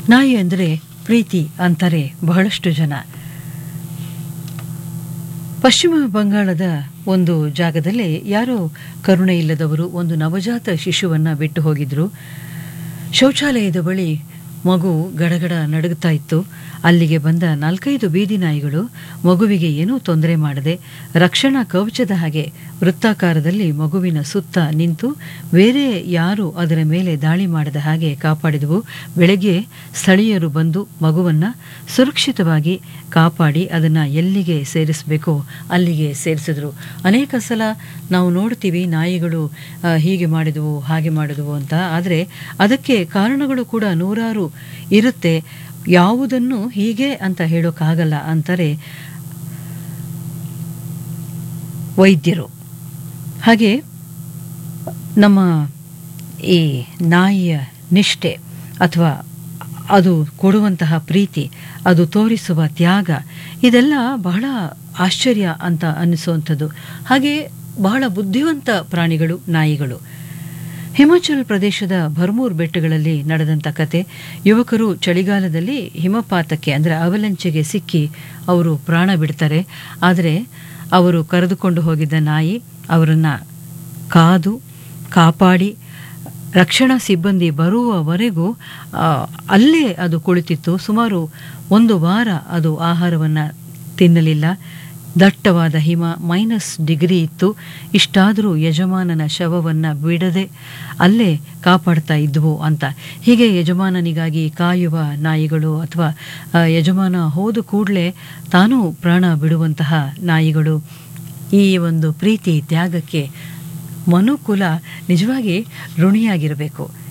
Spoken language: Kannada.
ನಾಯಿ ಅಂದರೆ ಪ್ರೀತಿ ಅಂತಾರೆ ಬಹಳಷ್ಟು ಜನ ಪಶ್ಚಿಮ ಬಂಗಾಳದ ಒಂದು ಜಾಗದಲ್ಲಿ ಯಾರೋ ಕರುಣೆ ಇಲ್ಲದವರು ಒಂದು ನವಜಾತ ಶಿಶುವನ್ನು ಬಿಟ್ಟು ಹೋಗಿದ್ರು ಶೌಚಾಲಯದ ಬಳಿ ಮಗು ಗಡಗಡ ನಡುಗುತ್ತಾ ಇತ್ತು ಅಲ್ಲಿಗೆ ಬಂದ ನಾಲ್ಕೈದು ಬೀದಿ ನಾಯಿಗಳು ಮಗುವಿಗೆ ಏನೂ ತೊಂದರೆ ಮಾಡದೆ ರಕ್ಷಣಾ ಕವಚದ ಹಾಗೆ ವೃತ್ತಾಕಾರದಲ್ಲಿ ಮಗುವಿನ ಸುತ್ತ ನಿಂತು ಬೇರೆ ಯಾರು ಅದರ ಮೇಲೆ ದಾಳಿ ಮಾಡದ ಹಾಗೆ ಕಾಪಾಡಿದವು ಬೆಳಗ್ಗೆ ಸ್ಥಳೀಯರು ಬಂದು ಮಗುವನ್ನು ಸುರಕ್ಷಿತವಾಗಿ ಕಾಪಾಡಿ ಅದನ್ನು ಎಲ್ಲಿಗೆ ಸೇರಿಸಬೇಕೋ ಅಲ್ಲಿಗೆ ಸೇರಿಸಿದ್ರು ಅನೇಕ ಸಲ ನಾವು ನೋಡ್ತೀವಿ ನಾಯಿಗಳು ಆ, ಹೀಗೆ ಮಾಡಿದವು ಹಾಗೆ ಮಾಡಿದವು ಅಂತ ಆದರೆ ಅದಕ್ಕೆ ಕಾರಣಗಳು ಕೂಡ ನೂರಾರು ಇರುತ್ತೆ ಯಾವುದನ್ನು ಹೀಗೆ ಅಂತ ಹೇಳೋಕ್ಕಾಗಲ್ಲ ಅಂತಾರೆ ವೈದ್ಯರು ಹಾಗೆ ನಮ್ಮ ಈ ನಾಯಿಯ ನಿಷ್ಠೆ ಅಥವಾ ಅದು ಕೊಡುವಂತಹ ಪ್ರೀತಿ ಅದು ತೋರಿಸುವ ತ್ಯಾಗ ಇದೆಲ್ಲ ಬಹಳ ಆಶ್ಚರ್ಯ ಅಂತ ಅನ್ನಿಸುವಂಥದ್ದು ಹಾಗೆ ಬಹಳ ಬುದ್ಧಿವಂತ ಪ್ರಾಣಿಗಳು ನಾಯಿಗಳು ಹಿಮಾಚಲ್ ಪ್ರದೇಶದ ಭರ್ಮೂರ್ ಬೆಟ್ಟಗಳಲ್ಲಿ ನಡೆದಂಥ ಕತೆ ಯುವಕರು ಚಳಿಗಾಲದಲ್ಲಿ ಹಿಮಪಾತಕ್ಕೆ ಅಂದರೆ ಅವಲಂಚೆಗೆ ಸಿಕ್ಕಿ ಅವರು ಪ್ರಾಣ ಬಿಡ್ತಾರೆ ಆದರೆ ಅವರು ಕರೆದುಕೊಂಡು ಹೋಗಿದ್ದ ನಾಯಿ ಅವರನ್ನು ಕಾದು ಕಾಪಾಡಿ ರಕ್ಷಣಾ ಸಿಬ್ಬಂದಿ ಬರುವವರೆಗೂ ಆ, ಅಲ್ಲೇ ಅದು ಕುಳಿತಿತ್ತು ಸುಮಾರು ಒಂದು ವಾರ ಅದು ಆಹಾರವನ್ನು ತಿನ್ನಲಿಲ್ಲ ದಟ್ಟವಾದ ಹಿಮ ಮೈನಸ್ ಡಿಗ್ರಿ ಇತ್ತು ಇಷ್ಟಾದರೂ ಯಜಮಾನನ ಶವವನ್ನು ಬಿಡದೆ ಅಲ್ಲೇ ಕಾಪಾಡ್ತಾ ಇದ್ವು ಅಂತ ಹೀಗೆ ಯಜಮಾನನಿಗಾಗಿ ಕಾಯುವ ನಾಯಿಗಳು ಅಥವಾ ಆ, ಯಜಮಾನ ಹೋದ ಕೂಡಲೇ ತಾನೂ ಪ್ರಾಣ ಬಿಡುವಂತಹ ನಾಯಿಗಳು ಈ ಒಂದು ಪ್ರೀತಿ ತ್ಯಾಗಕ್ಕೆ ಮನುಕುಲ ನಿಜವಾಗಿ ಋಣಿಯಾಗಿರಬೇಕು